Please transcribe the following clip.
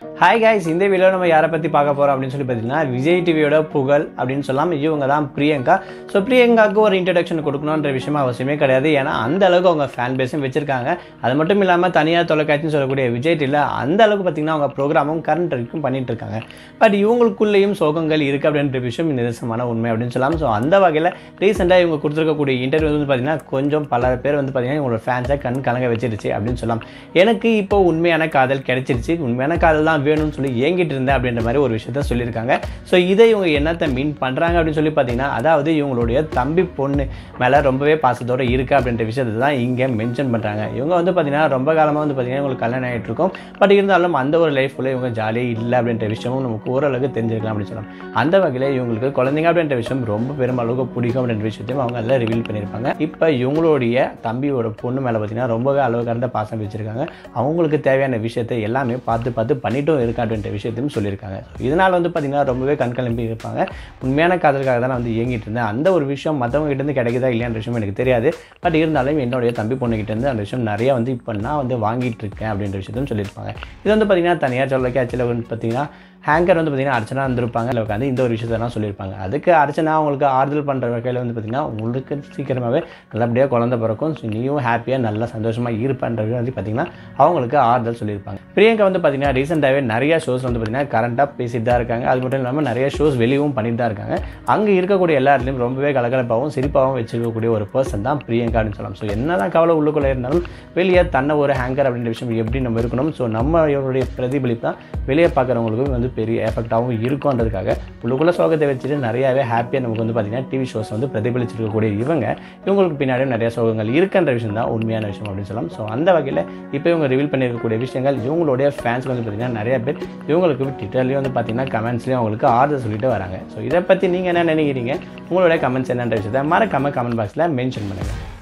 hi guys இந்த video நம்ம யாரை பற்றி பார்க்க போகிறோம் அப்படின்னு சொல்லி பார்த்தீங்கன்னா விஜய் டிவியோட புகழ் அப்படின்னு சொல்லலாம் இவங்க தான் பிரியங்கா ஸோ பிரியங்காவுக்கு ஒரு இன்ட்ரடக்ஷன் கொடுக்கணுன்ற விஷயம் அவசியமே கிடையாது ஏன்னா அந்த அளவுக்கு அவங்க ஃபேன் பேஸும் வச்சிருக்காங்க அது மட்டும் இல்லாமல் தனியார் தொலைக்காட்சின்னு சொல்லக்கூடிய விஜய் டிவியில் அந்த அளவுக்கு பார்த்தீங்கன்னா அவங்க ப்ரோக்ராமும் கரண்ட் வரைக்கும் பண்ணிட்டு இருக்காங்க பட் இவங்களுக்குள்ளேயும் சோகங்கள் இருக்குது அப்படின்ற விஷயம் நிதர்சனமான உண்மை அப்படின்னு சொல்லலாம் ஸோ அந்த வகையில் ரீசெண்டாக இவங்க கொடுத்துருக்கக்கூடிய இன்டர்வியூ வந்து பார்த்தீங்கன்னா கொஞ்சம் பல பேர் வந்து பார்த்தீங்கன்னா இவங்களோட ஃபேன்ஸை கண் கலங்க வச்சிருச்சு அப்படின்னு சொல்லலாம் எனக்கு இப்போ உண்மையான காதல் கிடைச்சிருச்சு உண்மையான காதல் தான் வேணும்னு சொல்லி ஏங்கிட்டு இருந்தேன் அப்படின்ற மாதிரி ஒரு விஷயத்த சொல்லியிருக்காங்க ஸோ இதை இவங்க என்னத்தை மீன் பண்ணுறாங்க அப்படின்னு சொல்லி பார்த்தீங்கன்னா அதாவது இவங்களுடைய தம்பி பொண்ணு மேலே ரொம்பவே பாசத்தோடு இருக்குது அப்படின்ற விஷயத்தை தான் இங்கே மென்ஷன் பண்ணுறாங்க இவங்க வந்து பார்த்தீங்கன்னா ரொம்ப காலமாக வந்து பார்த்தீங்கன்னா இவங்களுக்கு கல்யாணம் ஆகிட்டு இருக்கும் பட் இருந்தாலும் அந்த ஒரு லைஃப்குள்ளே இவங்க ஜாலியாக இல்லை அப்படின்ற விஷயமும் நமக்கு ஓரளவுக்கு தெரிஞ்சிருக்கலாம் அப்படின்னு சொல்லலாம் அந்த வகையில் இவங்களுக்கு குழந்தைங்க அப்படின்ற விஷயம் ரொம்ப பெருமளவுக்கு பிடிக்கும் அப்படின்ற விஷயத்தையும் அவங்க எல்லாம் ரிவீல் பண்ணியிருப்பாங்க இப்போ இவங்களுடைய தம்பியோட பொண்ணு மேலே பார்த்தீங்கன்னா ரொம்பவே அளவு கடந்த பாசம் வச்சுருக்காங்க அவங்களுக்கு தேவையான விஷயத்தை எல்லாமே பார்த்து பார்த்து பண்ணிட்டும் இருக்கா அப்படின்ற விஷயத்தையும் சொல்லியிருக்காங்க ஸோ இதனால் வந்து பார்த்திங்கன்னா ரொம்பவே கண்கலம்பி இருப்பாங்க உண்மையான காதலுக்காக தான் நான் வந்து இயங்கிட்டு இருந்தேன் அந்த ஒரு விஷயம் மற்றவங்க கிட்டேருந்து கிடைக்குதா இல்லையான்ற விஷயம் எனக்கு தெரியாது பட் இருந்தாலும் என்னுடைய தம்பி பொண்ணுகிட்டேருந்து அந்த விஷயம் நிறைய வந்து இப்போ நான் வந்து வாங்கிட்டு இருக்கேன் அப்படின்ற விஷயத்தையும் சொல்லியிருப்பாங்க இது வந்து பார்த்திங்கன்னா தனியார் தொலைக்காட்சியில் வந்து பார்த்திங்கன்னா ஹேங்கர் வந்து பார்த்திங்கன்னா அர்ச்சனா இருந்திருப்பாங்க அதில் உட்காந்து இந்த ஒரு விஷயத்தெல்லாம் சொல்லியிருப்பாங்க அதுக்கு அர்ச்சனா அவங்களுக்கு ஆறுதல் பண்ணுற வகையில் வந்து பார்த்திங்கன்னா உங்களுக்கு சீக்கிரமாகவே நல்லபடியாக குழந்தை பிறக்கும் ஸோ நீயும் ஹாப்பியாக நல்லா சந்தோஷமாக இருப்பன்றது வந்து பார்த்திங்கன்னா அவங்களுக்கு ஆறுதல் சொல்லியிருப்பாங்க பிரியங்கா வந்து பார்த்திங்கன்னா ரீசெண்டாகவே நிறைய ஷோஸ் வந்து பார்த்திங்கன்னா கரண்ட்டாக பேசிட்டு தான் இருக்காங்க அது மட்டும் இல்லாமல் நிறைய ஷோஸ் வெளியவும் பண்ணிட்டு தான் இருக்காங்க அங்கே இருக்கக்கூடிய எல்லா இடத்துலையும் ரொம்பவே கலகலப்பாகவும் சிரிப்பாகவும் வச்சிருக்கக்கூடிய ஒரு பர்சன் தான் பிரியங்கா அப்படின்னு சொல்லலாம் ஸோ என்ன தான் கவலை உள்ளுக்குள்ளே இருந்தாலும் வெளியே தன்னை ஒரு ஹேங்கர் அப்படின்ற விஷயம் எப்படி நம்ம இருக்கணும் ஸோ நம்மளுடைய பிரதிபலிப்பு தான் வெளியே பார்க்குறவங்களுக்கு வந்து பெரிய எஃபெக்டாகவும் இருக்கும்ன்றதுக்காக உள்ளுக்குள்ளே சோகத்தை வச்சுட்டு நிறையாவே ஹாப்பியாக நமக்கு வந்து பார்த்திங்கன்னா டிவி ஷோஸ் வந்து பிரதிபலிச்சிருக்கக்கூடிய இவங்க இவங்களுக்கு பின்னாடியும் நிறைய சோகங்கள் இருக்குன்ற விஷயம் தான் உண்மையான விஷயம் அப்படின்னு சொல்லலாம் ஸோ அந்த வகையில் இப்போ இவங்க ரிவீல் பண்ணியிருக்கக்கூடிய விஷயங்கள் இவங்களுடைய ஃபேன்ஸ்க்கு வந்து பார்த்திங்கன்னா நிறைய பேர் இவங்களுக்கு ட்விட்டர்லேயும் வந்து பார்த்திங்கன்னா கமெண்ட்ஸ்லேயும் அவங்களுக்கு ஆறுதல் சொல்லிட்டு வராங்க ஸோ இதை பற்றி நீங்கள் என்ன நினைக்கிறீங்க உங்களுடைய கமெண்ட்ஸ் என்னன்ற விஷயத்தை மறக்காம கமெண்ட் பாக்ஸில் மென்ஷன் பண்ணுங்கள்